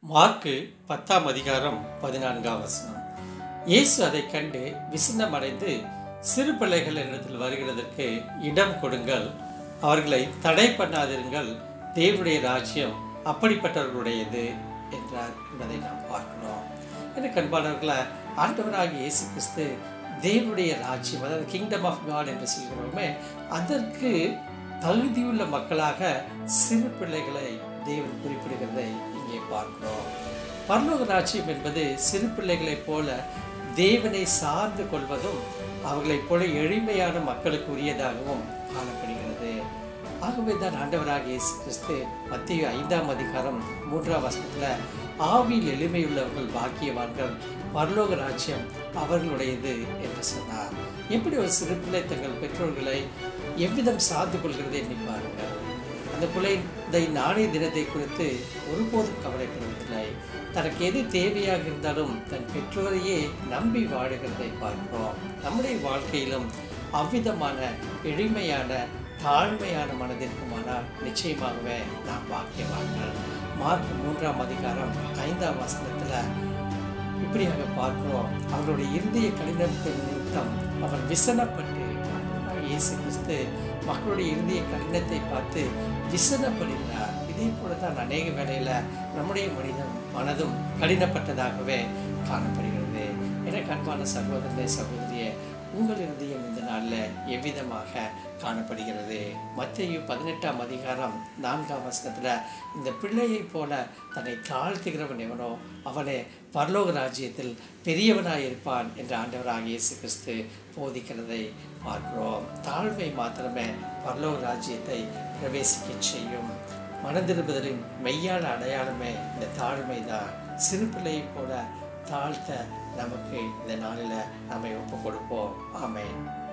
mark பத்தாம் அதிகாரம் பதினான்காம் வசனம் இயேசு அதைக் கண்டு விசின்னமடைந்து சிறு பிள்ளைகள் என்னிடத்தில் வருகிறதற்கு இடம் கொடுங்கள் அவர்களை தடை பண்ணாதிருங்கள் தேவனுடைய ராஜ்யம் அப்படிப்பட்டவர்களுடையது என்றார் என்பதை நாம் பார்க்கிறோம் எனக்கு அன்பானவர்களை ஆண்டவராகிய இயேசு கிறிஸ்து தேவனுடைய ராஜ்யம் அதாவது கிங்டம் ஆஃப் காட் என்று சொல்கிறோமே அதற்கு தகுதியுள்ள மக்களாக சிறு பிள்ளைகளை தேவன் குறிப்பிடுகிறதை இங்கே பார்க்கிறோம் பரலோக ராஜ்யம் என்பது சிறு பிள்ளைகளைப் போல தேவனை சார்ந்து கொள்வதும் அவர்களைப் போல எளிமையான மக்களுக்கு உரியதாகவும் காணப்படுகிறது ஆகவே தான் ஆண்டவராக இயேசு கிறிஸ்து மத்திய ஐந்தாம் அதிகாரம் மூன்றாம் வசனத்தில் ஆவியில் எளிமையுள்ளவர்கள் பாக்கியவான்கள் பரலோக ராஜ்யம் அவர்களுடையது என்று சொன்னார் எப்படி ஒரு சிறு பிள்ளை தங்கள் பெற்றோர்களை எவ்விதம் சார்ந்து கொள்கிறது எண்ணி பாருங்கள் அந்த குழந்தை நாணய தினத்தை குறித்து ஒருபோதும் கவலைப்படுவதில்லை தனக்கு எது தேவையாக இருந்தாலும் தன் பெற்றோரையே நம்பி வாழுகிறதை பார்க்கிறோம் நம்முடைய வாழ்க்கையிலும் அவ்விதமான எளிமையான தாழ்மையான மனதிற்குமானால் நிச்சயமாகவே நாம் பாக்கியவான்கள் மார்க் மூன்றாம் அதிகாரம் ஐந்தாம் வசனத்தில் இப்படியாக பார்க்கிறோம் அவருடைய இருதய கடினத்தின் நிமித்தம் அவர் விசனப்பட்டு ஆண்டவராகிய இயேசு கிறிஸ்து மக்களுடைய இருதய கடினத்தை பார்த்து விசனப்படுகிறார் இதே போல தான் அநேக வேளையில் நம்முடைய மனிதம் மனதும் கடினப்பட்டதாகவே காணப்படுகிறது எனக்கு அன்பான சகோதரனே சகோதரியே உங்கள் இருதயம் இந்த நாளில் எவ்விதமாக காணப்படுகிறது மத்திய பதினெட்டாம் அதிகாரம் நான்காம் வசனத்தில் இந்த பிள்ளையைப் போல தன்னை தாழ்த்துகிறவன் எவனோ அவனே பரலோக ராஜ்யத்தில் பெரியவனாய் இருப்பான் என்று ஆண்டவராக இயேசு கிறிஸ்து போதிக்கிறதை பார்க்கிறோம் தாழ்வை மாத்திரமே பரலோக ராஜ்யத்தை பிரவேசிக்க செய்யும் மனதிருப்புதலின் மெய்யான அடையாளமே இந்த தாழ்மை தான் சிறு பிள்ளையைப் போல தாழ்த்த நமக்கு இந்த நாளில் நம்மை ஒப்பு கொடுப்போம் ஆமென்